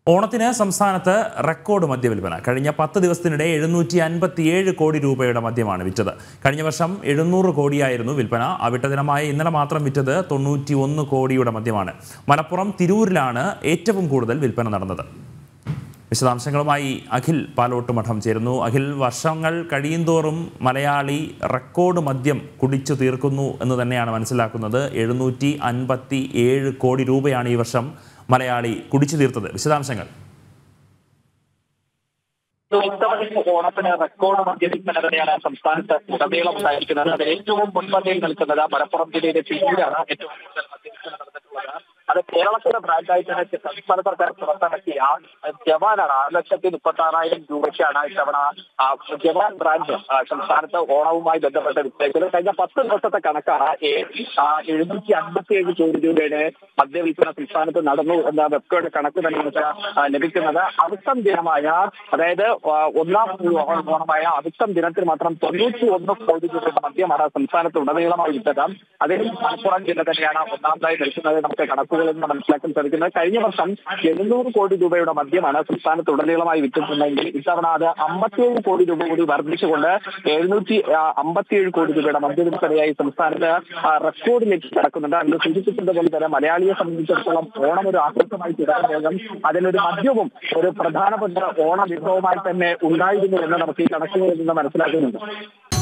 ഓണത്തിന് സംസ്ഥാനത്ത് റെക്കോർഡ് മദ്യവിൽപ്പന കഴിഞ്ഞ പത്ത് ദിവസത്തിനിടെ എഴുന്നൂറ്റി അൻപത്തിയേഴ് കോടി രൂപയുടെ മദ്യമാണ് വിറ്റത് കഴിഞ്ഞ വർഷം എഴുന്നൂറ് കോടിയായിരുന്നു വിൽപ്പന അവിട്ട ദിനമായ ഇന്നലെ മാത്രം വിറ്റത് തൊണ്ണൂറ്റി ഒന്ന് കോടിയുടെ മദ്യമാണ് മലപ്പുറം തിരൂരിലാണ് ഏറ്റവും കൂടുതൽ വിൽപ്പന നടന്നത് വിശദാംശങ്ങളുമായി അഖിൽ പാലോട്ട് മഠം ചേരുന്നു അഖിൽ വർഷങ്ങൾ കഴിയുന്തോറും മലയാളി റെക്കോർഡ് മദ്യം കുടിച്ചു തീർക്കുന്നു എന്ന് തന്നെയാണ് മനസ്സിലാക്കുന്നത് എഴുന്നൂറ്റി അൻപത്തി ഏഴ് കോടി രൂപയാണ് ഈ വർഷം മലയാളി കുടിച്ചു തീർത്തത് വിശദാംശങ്ങൾ ഇത്തവണ ഓണത്തിന് റെക്കോർഡ് മദ്യവിൽപ്പന തന്നെയാണ് സംസ്ഥാനത്ത് ഉടനീളം ഉണ്ടായിരിക്കുന്നത് അത് ഏറ്റവും മുൻപന്തിയിൽ നിൽക്കുന്നത് മലപ്പുറം ജില്ലയിലെ തിരൂരാണ് ഏറ്റവും കൂടുതൽ മദ്യവിൽപ്പന നടന്നിട്ടുള്ളത് അത് കേരളത്തിന്റെ ബ്രാൻഡായിട്ട് തന്നെ സംസ്ഥാന സർക്കാർ പുറത്തിറക്കിയ ജവാനാണ് ആറ് ലക്ഷത്തി മുപ്പത്തി ആറായിരം രൂപയ്ക്കാണ് ഇത്തവണ ആ, ജവാൻ ബ്രാൻഡ് ആ, സംസ്ഥാനത്ത് ഓണവുമായി ബന്ധപ്പെട്ട് വിറ്റേക്കുന്നത് കഴിഞ്ഞ പത്ത് ദിവസത്തെ കണക്കാണ് എഴുന്നൂറ്റി അൻപത്തി ഏഴ് കോടി രൂപയുടെ മദ്യവിൽപ്പന സംസ്ഥാനത്ത് നടന്നു എന്ന വെബ്കോഡ് കണക്ക് തന്നെ നമുക്ക് ആ, ലഭിക്കുന്നത് അവിട്ടം ദിനമായ അതായത് ആ, ഒന്നാം ഓണമായ അവിട്ടം ദിനത്തിൽ മാത്രം തൊണ്ണൂറ്റി ഒന്ന് കോടി രൂപയുടെ മദ്യമാണ് സംസ്ഥാനത്ത് ഉടനീളമായി വിറ്റത് അതിൽ മലപ്പുറം ജില്ല തന്നെയാണ് ഒന്നാമതായി നിൽക്കുന്നത് നമുക്ക് കണക്കുകളിൽ നിന്ന് മനസ്സിലാക്കാൻ സാധിക്കുന്നത് കഴിഞ്ഞ വർഷം എഴുന്നൂറ് കോടി രൂപയുടെ മദ്യമാണ് സംസ്ഥാനത്ത് ഉടനീളമായി വിറ്റിട്ടുണ്ടെങ്കിൽ ഇത്തവണ അത് അമ്പത്തിയേഴ് കോടി രൂപ കൂടി വർദ്ധിച്ചുകൊണ്ട് എഴുന്നൂറ്റി അമ്പത്തിയേഴ് കോടി രൂപയുടെ മദ്യവിൽപ്പനയായി സംസ്ഥാനത്ത് ആ, റെക്കോർഡിലേക്ക് കടക്കുന്നുണ്ട് അതിൽ സൂചിപ്പിച്ചതുപോലെ തന്നെ മലയാളിയെ സംബന്ധിച്ചിടത്തോളം ഓണം ഒരു ആഘോഷമായി തീരാൻ അതിലൊരു മദ്യവും ഒരു പ്രധാനപ്പെട്ട ഓണ വിഭവമായി തന്നെ ഉണ്ടായിരുന്നു എന്ന് നമുക്ക് ഈ കണക്കുകളിൽ നിന്ന് മനസ്സിലാക്കുന്നുണ്ട്